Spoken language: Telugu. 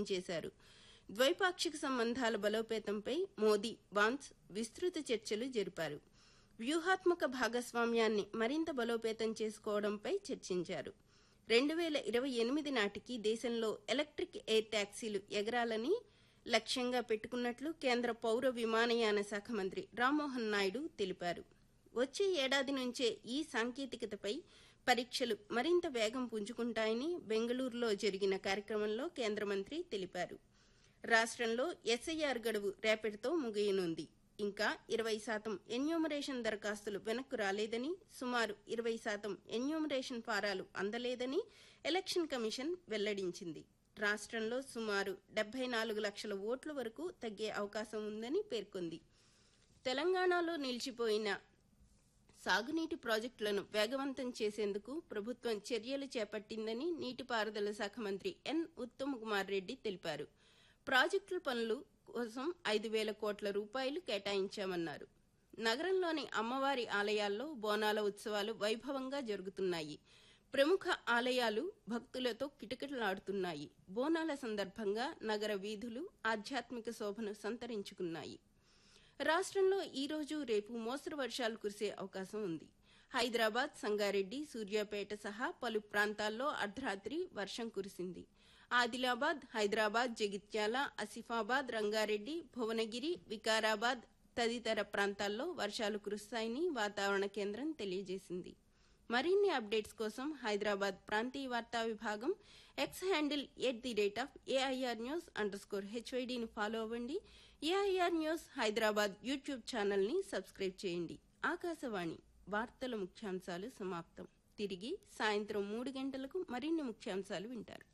చేశారు ద్వైపాక్షిక సంబంధాల బలోపేతంపై మోదీ బాన్స్ విస్తృత చర్చలు జరిపారు వ్యూహాత్మక భాగస్వామ్యాన్ని మరింత బలోపేతం చేసుకోవడంపై చర్చించారు రెండు వేల ఇరవై ఎనిమిది నాటికి దేశంలో ఎలక్ట్రిక్ ఎయిర్ ట్యాక్సీలు ఎగరాలని లక్ష్యంగా పెట్టుకున్నట్లు కేంద్ర పౌర విమానయాన శాఖ మంత్రి రామ్మోహన్ నాయుడు తెలిపారు వచ్చే ఏడాది నుంచే ఈ సాంకేతికతపై పరీక్షలు మరింత వేగం పుంజుకుంటాయని బెంగళూరులో జరిగిన కార్యక్రమంలో కేంద్ర మంత్రి తెలిపారు రాష్ట్రంలో ఎస్ఐఆర్ గడువు రేపటితో ముగియనుంది ఇంకా ఇరవై శాతం ఎన్యూమరేషన్ దరఖాస్తులు వెనక్కు రాలేదని సుమారు ఇరవై శాతం ఎన్యూమరేషన్ ఫారాలు అందలేదని ఎలక్షన్ కమిషన్ వెల్లడించింది రాష్ట్రంలో సుమారు డెబ్బై నాలుగు లక్షల ఓట్ల వరకు తగ్గే అవకాశం ఉందని పేర్కొంది తెలంగాణలో నిలిచిపోయిన సాగునీటి ప్రాజెక్టులను వేగవంతం చేసేందుకు ప్రభుత్వం చర్యలు చేపట్టిందని నీటిపారుదల శాఖ మంత్రి ఎన్ ఉత్తమ్ కుమార్ రెడ్డి తెలిపారు ప్రాజెక్టుల పనులు కోసం ఐదు వేల కోట్ల రూపాయలు కేటాయించామన్నారు నగరంలోని అమ్మవారి ఆలయాల్లో బోనాల ఉత్సవాలు వైభవంగా జరుగుతున్నాయి ప్రముఖ ఆలయాలు భక్తులతో కిటకిటలాడుతున్నాయి బోనాల సందర్భంగా నగర వీధులు ఆధ్యాత్మిక శోభను సంతరించుకున్నాయి రాష్ట్రంలో ఈ రోజు రేపు మోస్తరు వర్షాలు కురిసే అవకాశం ఉంది హైదరాబాద్ సంగారెడ్డి సూర్యాపేట సహా పలు ప్రాంతాల్లో అర్ధరాత్రి వర్షం కురిసింది ఆదిలాబాద్ హైదరాబాద్ జగిత్యాల ఆసిఫాబాద్ రంగారెడ్డి భువనగిరి వికారాబాద్ తదితర ప్రాంతాల్లో వర్షాలు కురుస్తాయని వాతావరణ కేంద్రం తెలియజేసింది మరిన్ని అప్డేట్స్ కోసం హైదరాబాద్ ప్రాంతీయ వార్తా విభాగం X handle at the rate of AIR news underscore హెచ్వైడీని ఫాలో అవ్వండి ఏఐఆర్ న్యూస్ హైదరాబాద్ యూట్యూబ్ ఛానల్ని సబ్స్క్రైబ్ చేయండి ఆకాశవాణి వార్తల ముఖ్యాంశాలు సమాప్తం తిరిగి సాయంత్రం మూడు గంటలకు మరిన్ని ముఖ్యాంశాలు వింటారు